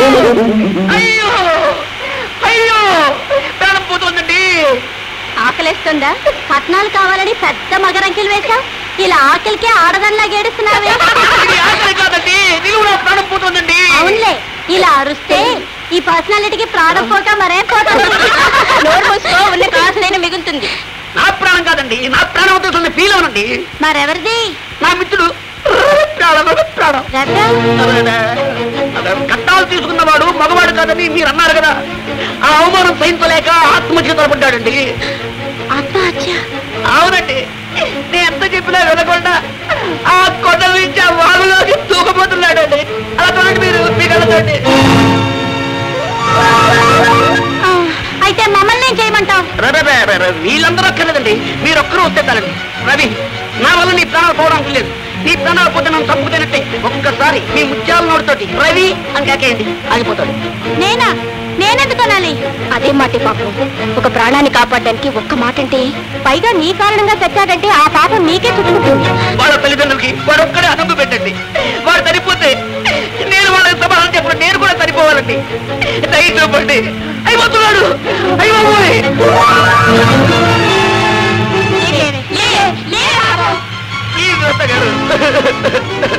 అయ్యో అయ్యో ప్రాణం పోతుందండి ఆకలిస్తుందా కట్నాలు కావాలని పెద్ద మగరంకిలు వేశావు ఇలా ఆకలికే ఆడదల్లా గేడుస్తున్నావే ఇది ఆకలి కాదండి నిలువున ప్రాణం పోతుందండి అవునులే ఇలా అరుస్తే ఈ పర్సనాలిటీకి ప్రాణం పోక మరే పోతుంది నోరు మూసుకో ఉన్న కాసులైన మిగులుతుంది నా ప్రాణం కాదండి నా ప్రాణం అవుతుంది ఫీల్ అవునండి మరెవరిది నా మిత్రుడు ప్రాణం ప్రాణం రవ్య అదే, అదే, కట్టాలు తీసుకున్నవాడు మగవాడు కాదని మీరు అన్నారు కదా ఆ అవమానం సహించలేక ఆత్మహత్య తలపడ్డాడండి ఆత్మహత్య అవునండి నేను ఎంత చెప్పినా వినకుండా ఆ కొండ నుంచి ఆ వాగులోకి దూకపోతున్నాడండి అలా చూడండి మీరు మీకు అలా చూడండి ఆ, అయితే మమ్మల్ని ఏం చేయమంటావు రవి, రవి, రవి, రవి, వీళ్ళందరూ అక్కర్లేదండి మీరు ఒక్కరూ వస్తే చాలండి రవి నా వల్ల నీ ప్రాణాలు పోవడానికి లేదు నీ ప్రాణాలు పోతే నన్ను తప్పుకునేనట్టే ఒక్కసారి మీ ముత్యాల నోటితోటి రవి అని కాకేయండి ఆగిపోతాడు నేనా నేనెందుకు అనాలి అదే మాటే పాపం ఒక ప్రాణాన్ని కాపాడడానికి ఒక్క మాట అంటే పైగా నీ కారణంగా చచ్చాడంటే ఆ పాపం నీకే చుట్టుకుంటుంది వాళ్ళ తల్లిదండ్రులకి వాడు ఒక్కడే అనంగు పెట్టండి వాడు చనిపోతే నేను వాళ్ళకి సమాధానం చెప్పండి నేను కూడా చనిపోవాలండి దయ చూపండి అయిపోతున్నాడు అయిపోయి లే, లే, లే, బాబు. ఈ గారు